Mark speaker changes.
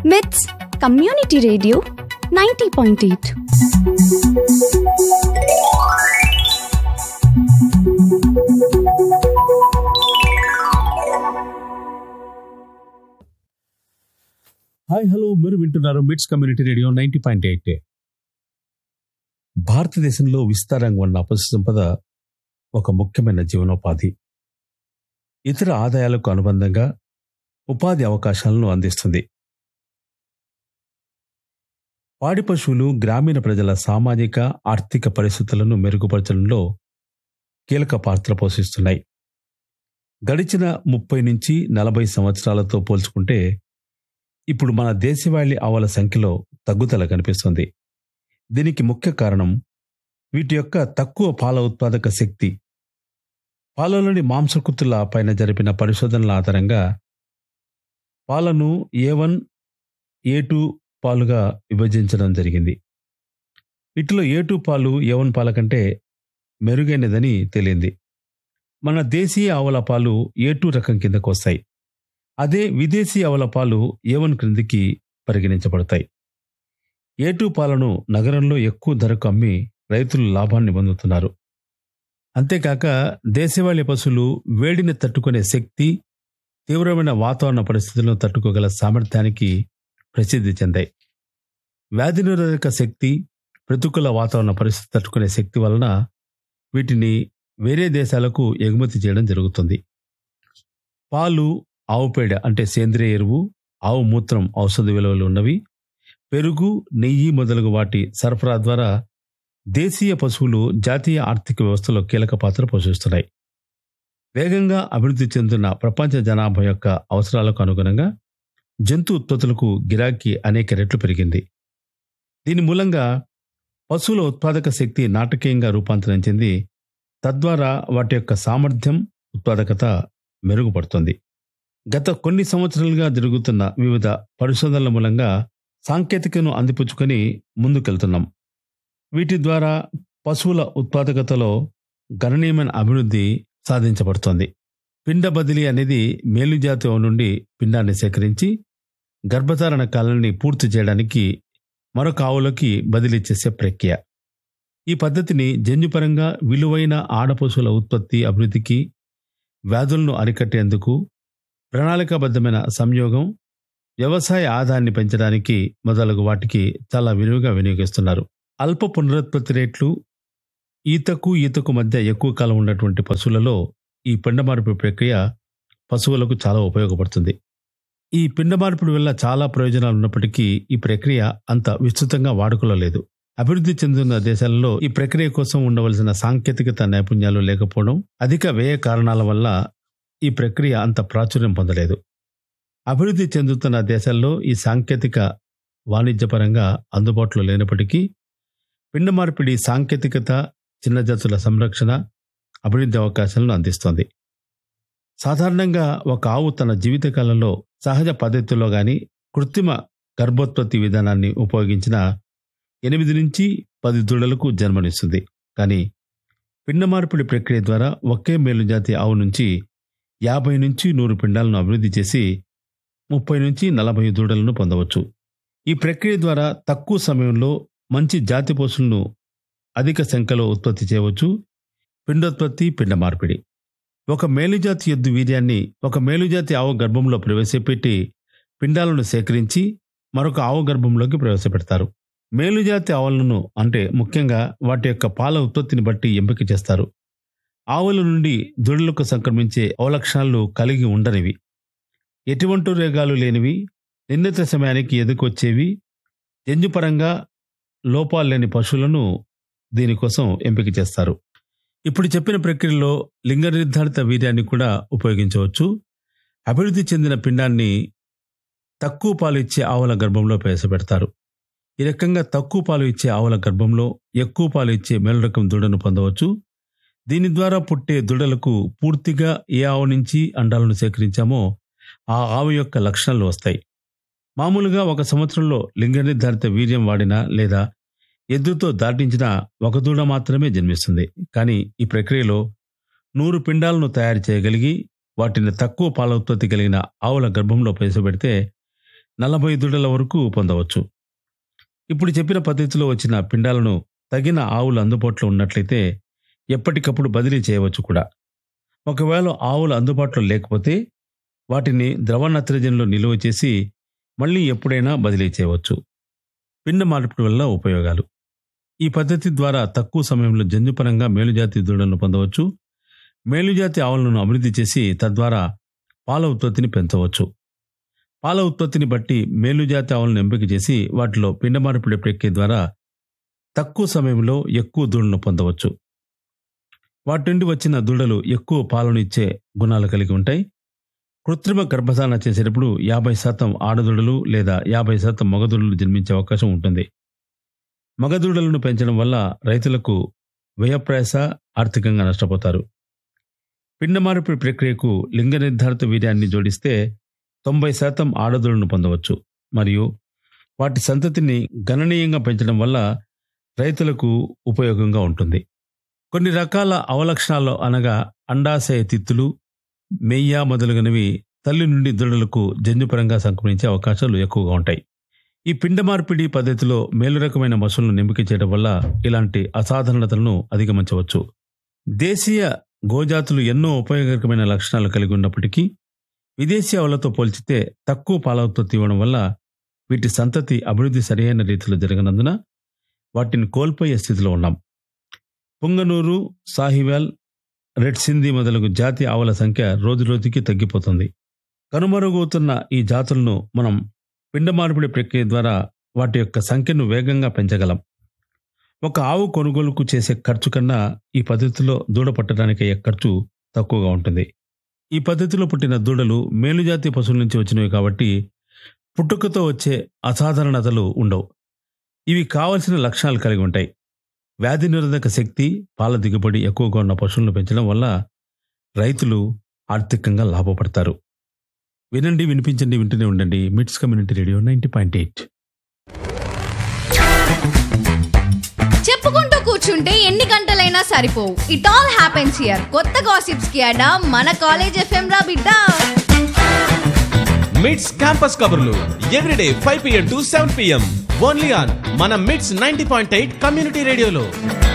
Speaker 1: మిట్స్ community radio ninety point eight
Speaker 2: hi hello మీరు వింటున్నారు MITS community radio ninety point eight భారతదేశంలో విస్తారంగా ఉన్న పశు సంపద ఒక ముఖ్యమైన జీవనోపాధి ఇతర ఆదాయాలకు అనుబంధంగా ఉపాధి అవకాశాలను అందిస్తుంది పాడి పశువులు గ్రామీణ ప్రజల సామాజిక ఆర్థిక పరిస్థితులను మెరుగుపరచడంలో కీలక పాత్ర పోషిస్తున్నాయి గడిచిన ముప్పై నుంచి నలభై సంవత్సరాలతో పోల్చుకుంటే ఇప్పుడు మన దేశవాళీ ఆవుల సంఖ్యలో తగ్గుదల కనిపిస్తుంది దీనికి ముఖ్య కారణం వీటి యొక్క తక్కువ పాల ఉత్పాదక శక్తి పాలలోని మాంసకృతుల పైన జరిపిన పరిశోధనల ఆధారంగా పాలను ఏ వన్ ఏ టూ పాలుగా విభజించడం జరిగింది వీటిలో ఏ టూ పాలు ఏ వన్ పాల కంటే మెరుగైనదని తేలింది మన దేశీయ ఆవుల పాలు ఏ టూ రకం కిందకు వస్తాయి అదే విదేశీ ఆవుల పాలు ఏవన్ క్రిందికి పరిగణించబడతాయి ఏటూ పాలను నగరంలో ఎక్కువ ధరకు అమ్మి రైతులు లాభాన్ని పొందుతున్నారు అంతేకాక దేశవాళీ పశువులు వేడిని తట్టుకునే శక్తి తీవ్రమైన వాతావరణ పరిస్థితులను తట్టుకోగల సామర్థ్యానికి ప్రసిద్ధి చెందాయి వ్యాధి నిరోధక శక్తి ప్రతికూల వాతావరణ పరిస్థితి తట్టుకునే శక్తి వలన వీటిని వేరే దేశాలకు ఎగుమతి చేయడం జరుగుతుంది పాలు ఆవు పేడ అంటే సేంద్రియ ఎరువు ఆవు మూత్రం ఔషధ విలువలు ఉన్నవి పెరుగు నెయ్యి మొదలగు వాటి సరఫరా ద్వారా దేశీయ పశువులు జాతీయ ఆర్థిక వ్యవస్థలో కీలక పాత్ర పోషిస్తున్నాయి వేగంగా అభివృద్ధి చెందుతున్న ప్రపంచ జనాభా యొక్క అవసరాలకు అనుగుణంగా జంతు ఉత్పత్తులకు గిరాకీ అనేక రెట్లు పెరిగింది దీని మూలంగా పశువుల ఉత్పాదక శక్తి నాటకీయంగా రూపాంతరం చెంది తద్వారా వాటి యొక్క సామర్థ్యం ఉత్పాదకత మెరుగుపడుతుంది గత కొన్ని సంవత్సరాలుగా జరుగుతున్న వివిధ పరిశోధనల మూలంగా సాంకేతికను అందిపుచ్చుకొని ముందుకెళ్తున్నాం వీటి ద్వారా పశువుల ఉత్పాదకతలో గణనీయమైన అభివృద్ధి సాధించబడుతోంది పిండ బదిలీ అనేది మేలుజాతి ఆవు నుండి పిండాన్ని సేకరించి గర్భధారణ కాలాన్ని పూర్తి చేయడానికి మరొక ఆవులకి బదిలీ చేసే ప్రక్రియ ఈ పద్ధతిని జన్యుపరంగా విలువైన ఆడపశువుల ఉత్పత్తి అభివృద్ధికి వ్యాధులను అరికట్టేందుకు ప్రణాళికాబద్ధమైన సంయోగం వ్యవసాయ ఆదాయాన్ని పెంచడానికి మొదలగు వాటికి చాలా విరివిగా వినియోగిస్తున్నారు అల్ప పునరుత్పత్తి రేట్లు ఈతకు ఈతకు మధ్య ఎక్కువ కాలం ఉన్నటువంటి పశువులలో ఈ పిండ మార్పిడి ప్రక్రియ పశువులకు చాలా ఉపయోగపడుతుంది ఈ పిండ మార్పిడి వల్ల చాలా ప్రయోజనాలు ఉన్నప్పటికీ ఈ ప్రక్రియ అంత విస్తృతంగా వాడుకలో లేదు అభివృద్ధి చెందుతున్న దేశాలలో ఈ ప్రక్రియ కోసం ఉండవలసిన సాంకేతికత నైపుణ్యాలు లేకపోవడం అధిక వ్యయ కారణాల వల్ల ఈ ప్రక్రియ అంత ప్రాచుర్యం పొందలేదు అభివృద్ధి చెందుతున్న దేశాల్లో ఈ సాంకేతిక వాణిజ్యపరంగా అందుబాటులో లేనప్పటికీ పిండ మార్పిడి సాంకేతికత చిన్న జాతుల సంరక్షణ అభివృద్ధి అవకాశాలను అందిస్తోంది సాధారణంగా ఒక ఆవు తన జీవితకాలంలో సహజ పద్ధతిలో గాని కృత్రిమ గర్భోత్పత్తి విధానాన్ని ఉపయోగించిన ఎనిమిది నుంచి పది దూడలకు జన్మనిస్తుంది కానీ పిండ మార్పిడి ప్రక్రియ ద్వారా ఒకే మేలుజాతి ఆవు నుంచి యాభై నుంచి నూరు పిండాలను అభివృద్ధి చేసి ముప్పై నుంచి నలభై దూడలను పొందవచ్చు ఈ ప్రక్రియ ద్వారా తక్కువ సమయంలో మంచి జాతి పశువులను అధిక సంఖ్యలో ఉత్పత్తి చేయవచ్చు పిండోత్పత్తి పిండ మార్పిడి ఒక మేలుజాతి ఎద్దు వీర్యాన్ని ఒక మేలుజాతి ఆవు గర్భంలో ప్రవేశపెట్టి పిండాలను సేకరించి మరొక ఆవు గర్భంలోకి ప్రవేశపెడతారు మేలుజాతి ఆవులను అంటే ముఖ్యంగా వాటి యొక్క పాల ఉత్పత్తిని బట్టి ఎంపిక చేస్తారు ఆవుల నుండి దూడలకు సంక్రమించే అవలక్షణాలు కలిగి ఉండనివి ఎటువంటి రేగాలు లేనివి నిర్ణీత సమయానికి ఎదుకొచ్చేవి జన్యుపరంగా లోపాలు లేని పశువులను దీనికోసం ఎంపిక చేస్తారు ఇప్పుడు చెప్పిన ప్రక్రియలో లింగ నిర్ధారిత వీర్యాన్ని కూడా ఉపయోగించవచ్చు అభివృద్ధి చెందిన పిండాన్ని తక్కువ పాలు ఇచ్చే ఆవుల గర్భంలో ప్రవేశపెడతారు ఈ రకంగా తక్కువ పాలు ఇచ్చే ఆవుల గర్భంలో ఎక్కువ పాలు ఇచ్చే మేలు రకం దూడను పొందవచ్చు దీని ద్వారా పుట్టే దూడలకు పూర్తిగా ఏ ఆవు నుంచి అండాలను సేకరించామో ఆ ఆవు యొక్క లక్షణాలు వస్తాయి మామూలుగా ఒక సంవత్సరంలో లింగ నిర్ధారిత వీర్యం వాడినా లేదా ఎద్దుతో దాటించిన ఒక దూడ మాత్రమే జన్మిస్తుంది కానీ ఈ ప్రక్రియలో నూరు పిండాలను తయారు చేయగలిగి వాటిని తక్కువ పాల ఉత్పత్తి కలిగిన ఆవుల గర్భంలో ప్రవేశపెడితే నలభై దూడల వరకు పొందవచ్చు ఇప్పుడు చెప్పిన పద్ధతిలో వచ్చిన పిండాలను తగిన ఆవులు అందుబాటులో ఉన్నట్లయితే ఎప్పటికప్పుడు బదిలీ చేయవచ్చు కూడా ఒకవేళ ఆవులు అందుబాటులో లేకపోతే వాటిని ద్రవ నత్రజనిలో నిల్వ చేసి మళ్ళీ ఎప్పుడైనా బదిలీ చేయవచ్చు పిండ మార్పిడి వల్ల ఉపయోగాలు ఈ పద్ధతి ద్వారా తక్కువ సమయంలో జన్యుపరంగా మేలుజాతి దూడలను పొందవచ్చు మేలుజాతి ఆవులను అభివృద్ధి చేసి తద్వారా పాల ఉత్పత్తిని పెంచవచ్చు పాల ఉత్పత్తిని బట్టి మేలుజాతి ఆవులను ఎంపిక చేసి వాటిలో పిండ మార్పిడి ప్రక్రియ ద్వారా తక్కువ సమయంలో ఎక్కువ దూడలను పొందవచ్చు వాటి నుండి వచ్చిన దూడలు ఎక్కువ పాలను ఇచ్చే గుణాలు కలిగి ఉంటాయి కృత్రిమ గర్భధారణ చేసేటప్పుడు యాభై శాతం ఆడదూడలు లేదా యాభై శాతం మగదూడలు జన్మించే అవకాశం ఉంటుంది మగదూడలను పెంచడం వల్ల రైతులకు వ్యయప్రయాస ఆర్థికంగా నష్టపోతారు పిండ మార్పిడి ప్రక్రియకు లింగ నిర్ధారిత వీర్యాన్ని జోడిస్తే తొంభై శాతం ఆడదూడలను పొందవచ్చు మరియు వాటి సంతతిని గణనీయంగా పెంచడం వల్ల రైతులకు ఉపయోగంగా ఉంటుంది కొన్ని రకాల అవలక్షణాలు అనగా అండాశయ తిత్తులు మెయ్య మొదలగునవి తల్లి నుండి దూడలకు జన్యుపరంగా సంక్రమించే అవకాశాలు ఎక్కువగా ఉంటాయి ఈ పిండ మార్పిడి పద్ధతిలో మేలు రకమైన మసులను ఎంపిక చేయడం వల్ల ఇలాంటి అసాధారణతలను అధిగమించవచ్చు దేశీయ గోజాతులు ఎన్నో ఉపయోగకరమైన లక్షణాలు కలిగి ఉన్నప్పటికీ విదేశీ ఆవులతో పోల్చితే తక్కువ పాల ఉత్పత్తి ఇవ్వడం వల్ల వీటి సంతతి అభివృద్ధి సరైన రీతిలో జరగనందున వాటిని కోల్పోయే స్థితిలో ఉన్నాం పుంగనూరు సాహివాల్ రెడ్ సింధీ మొదలగు జాతి ఆవుల సంఖ్య రోజురోజుకి తగ్గిపోతుంది కనుమరుగవుతున్న ఈ జాతులను మనం పిండ మార్పిడి ప్రక్రియ ద్వారా వాటి యొక్క సంఖ్యను వేగంగా పెంచగలం ఒక ఆవు కొనుగోలుకు చేసే ఖర్చు కన్నా ఈ పద్ధతిలో దూడ పట్టడానికి అయ్యే ఖర్చు తక్కువగా ఉంటుంది ఈ పద్ధతిలో పుట్టిన దూడలు మేలుజాతి పశువుల నుంచి వచ్చినవి కాబట్టి పుట్టుకతో వచ్చే అసాధారణతలు ఉండవు ఇవి కావలసిన లక్షణాలు కలిగి ఉంటాయి వ్యాధి నిరోధక శక్తి పాల దిగుబడి ఎక్కువగా ఉన్న పశువులను పెంచడం వల్ల రైతులు ఆర్థికంగా లాభపడతారు వినండి వినిపించండి వింటూనే ఉండండి MITS community radio ninety point eight
Speaker 3: చెప్పుకుంటూ కూర్చుంటే ఎన్ని గంటలైనా సరిపోవు ఇట్ ఆల్ హ్యాపెన్స్ హియర్ కొత్త గాసిప్స్ కి అడా మన కాలేజ్ ఎఫ్ఎం రా బిడ్డ
Speaker 4: మిడ్స్ క్యాంపస్ కబుర్లు everyday five PM to seven PM only on మన MITS ninety point eight community రేడియోలో